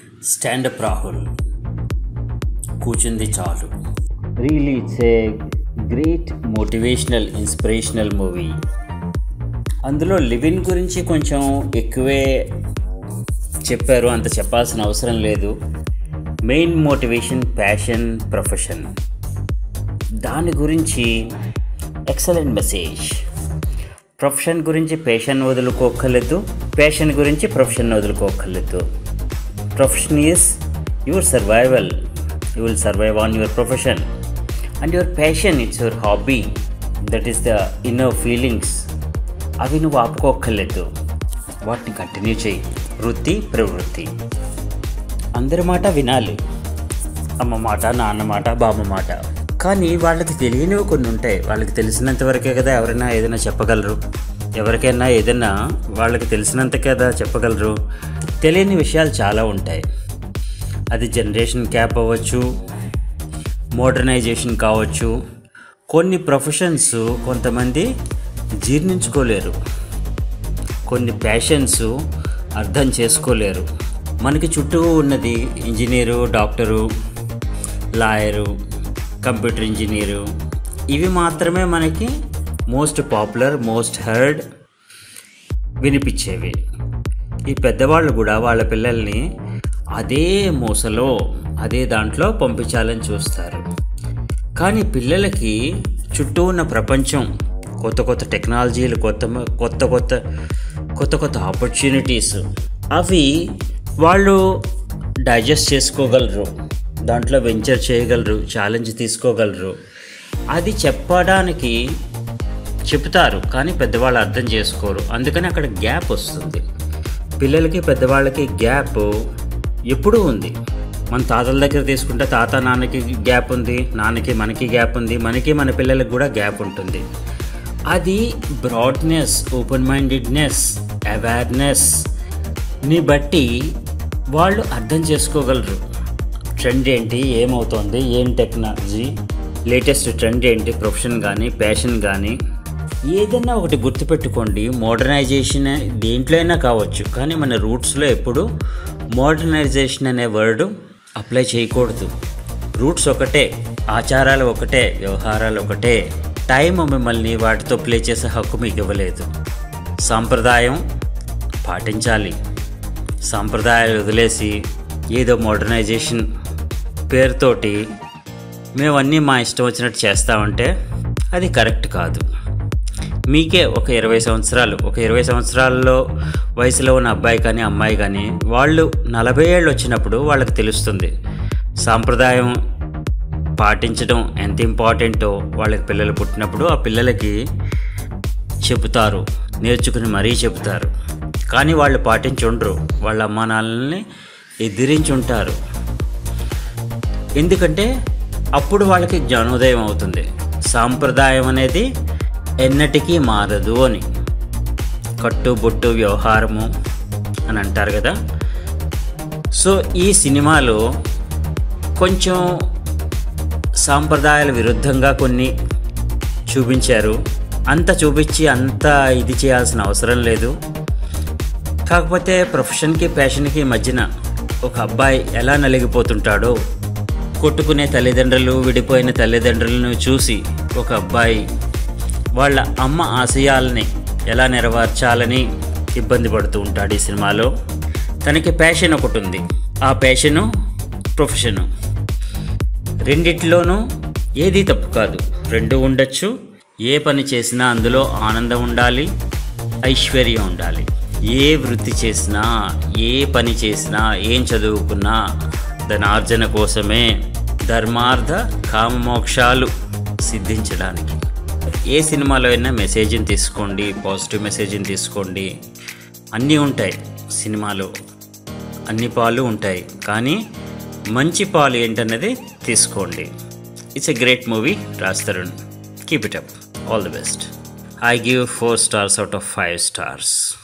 stand up Rahul కూర్చుంది చాలు really it's a great motivational inspirational movie అందులో లివిన్ గురించి కొంచెం ఎక్కువే చెప్పారు అంత చెప్పాల్సిన అవసరం లేదు మెయిన్ మోటివేషన్ ప్యాషన్ ప్రొఫెషన్ దాని గురించి ఎక్సలెంట్ మెసేజ్ ప్రొఫెషన్ గురించి పేషన్ వదులుకోకర్లేదు ప్యాషన్ గురించి ప్రొఫెషన్ వదులుకోకర్లేదు profession is your survival you will survive on your profession and your passion it's your hobby that is the inner feelings అవి నువ్వు ఆపుకోక్కర్లేదు వాటిని continue చేయి వృత్తి ప్రవృత్తి అందరి మాట వినాలి అమ్మ మాట నాన్న మాట బామ్మ మాట కానీ వాళ్ళకి తెలియనివి కొన్ని ఉంటాయి వాళ్ళకి తెలిసినంత వరకే కదా ఎవరైనా ఏదైనా చెప్పగలరు ఎవరికైనా ఏదైనా వాళ్ళకి తెలిసినంత కదా చెప్పగలరు తెలియని విషయాలు చాలా ఉంటాయి అది జనరేషన్ క్యాప్ అవ్వచ్చు మోడర్నైజేషన్ కావచ్చు కొన్ని ప్రొఫెషన్స్ కొంతమంది జీర్ణించుకోలేరు కొన్ని ప్యాషన్స్ అర్థం చేసుకోలేరు మనకి చుట్టూ ఉన్నది engineer doctor lawyer computer engineer ఇవి మాత్రమే మనకి మోస్ట్ పాపులర్ మోస్ట్ హర్డ్ వినిపించేవి ఈ పెద్దవాళ్ళు కూడా వాళ్ళ పిల్లల్ని అదే మూసలో అదే దాంట్లో పంపించాలని చూస్తారు కానీ పిల్లలకి చుట్టూ ఉన్న ప్రపంచం కొత్త కొత్త టెక్నాలజీలు కొత్త కొత్త కొత్త కొత్త కొత్త ఆపర్చునిటీస్ అవి వాళ్ళు డైజెస్ట్ చేసుకోగలరు దాంట్లో వెంచర్ చేయగలరు ఛాలెంజ్ తీసుకోగలరు అది చెప్పడానికి చెప్తారు కానీ పెద్దవాళ్ళు అర్థం చేసుకోరు అందుకని అక్కడ గ్యాప్ వస్తుంది పిల్లలకి పెద్దవాళ్ళకి గ్యాప్ ఎప్పుడూ ఉంది మన తాతల దగ్గర తీసుకుంటే తాత నాన్నకి గ్యాప్ ఉంది నాన్నకి మనకి గ్యాప్ ఉంది మనకి మన పిల్లలకి కూడా గ్యాప్ ఉంటుంది అది బ్రాడ్నెస్ ఓపెన్ మైండెడ్నెస్ అవేర్నెస్ని బట్టి వాళ్ళు అర్థం చేసుకోగలరు ట్రెండ్ ఏంటి ఏమవుతోంది ఏం టెక్నాలజీ లేటెస్ట్ ట్రెండ్ ఏంటి ప్రొఫెషన్ కానీ ప్యాషన్ కానీ ఏదైనా ఒకటి గుర్తుపెట్టుకోండి మోడర్నైజేషన్ దేంట్లో అయినా కావచ్చు కానీ మన రూట్స్లో ఎప్పుడు మోడర్నైజేషన్ అనే వర్డ్ అప్లై చేయకూడదు రూట్స్ ఒకటే ఆచారాలు ఒకటే వ్యవహారాలు ఒకటే టైం మిమ్మల్ని వాటితో ప్లే చేసే హక్కు మీకు ఇవ్వలేదు సాంప్రదాయం పాటించాలి సాంప్రదాయాలు వదిలేసి ఏదో మోడర్నైజేషన్ పేరుతోటి మేము అన్నీ మా ఇష్టం వచ్చినట్టు చేస్తామంటే అది కరెక్ట్ కాదు మీకే ఒక ఇరవై సంవత్సరాలు ఒక ఇరవై సంవత్సరాల్లో వయసులో ఉన్న అబ్బాయి కానీ అమ్మాయి కానీ వాళ్ళు నలభై ఏళ్ళు వచ్చినప్పుడు వాళ్ళకి తెలుస్తుంది సాంప్రదాయం పాటించడం ఎంత ఇంపార్టెంటో వాళ్ళకి పిల్లలు పుట్టినప్పుడు ఆ పిల్లలకి చెబుతారు నేర్చుకుని మరీ చెబుతారు కానీ వాళ్ళు పాటించుండ్రు వాళ్ళ అమ్మా నాన్నల్ని ఎదిరించుంటారు ఎందుకంటే అప్పుడు వాళ్ళకి జ్ఞానోదయం అవుతుంది సాంప్రదాయం అనేది ఎన్నటికీ మారదు అని కట్టుబొట్టు వ్యవహారము అని అంటారు కదా సో ఈ సినిమాలో కొంచెం సాంప్రదాయాల విరుద్ధంగా కొన్ని చూపించారు అంత చూపించి అంత ఇది చేయాల్సిన అవసరం లేదు కాకపోతే ప్రొఫెషన్కి ప్యాషన్కి మధ్యన ఒక అబ్బాయి ఎలా నలిగిపోతుంటాడో కొట్టుకునే తల్లిదండ్రులు విడిపోయిన తల్లిదండ్రులను చూసి ఒక అబ్బాయి వాళ్ళ అమ్మ ఆశయాలని ఎలా నెరవేర్చాలని ఇబ్బంది పడుతూ ఉంటాడు ఈ సినిమాలో తనకి ప్యాషన్ ఒకటి ఉంది ఆ ప్యాషను ప్రొఫెషను రెండిట్లోనూ ఏది తప్పు కాదు రెండు ఉండొచ్చు ఏ పని చేసినా అందులో ఆనందం ఉండాలి ఐశ్వర్యం ఉండాలి ఏ వృత్తి చేసినా ఏ పని చేసినా ఏం చదువుకున్నా ధనార్జన కోసమే ధర్మార్థ కామమోక్షాలు సిద్ధించడానికి ఏ సినిమాలో అయినా మెసేజ్ని తీసుకోండి పాజిటివ్ మెసేజ్ని తీసుకోండి అన్నీ ఉంటాయి సినిమాలో అన్ని పాలు ఉంటాయి కానీ మంచి పాలు ఏంటన్నది తీసుకోండి it's a great movie Raj Tarun keep it up all the best I give four stars out of five stars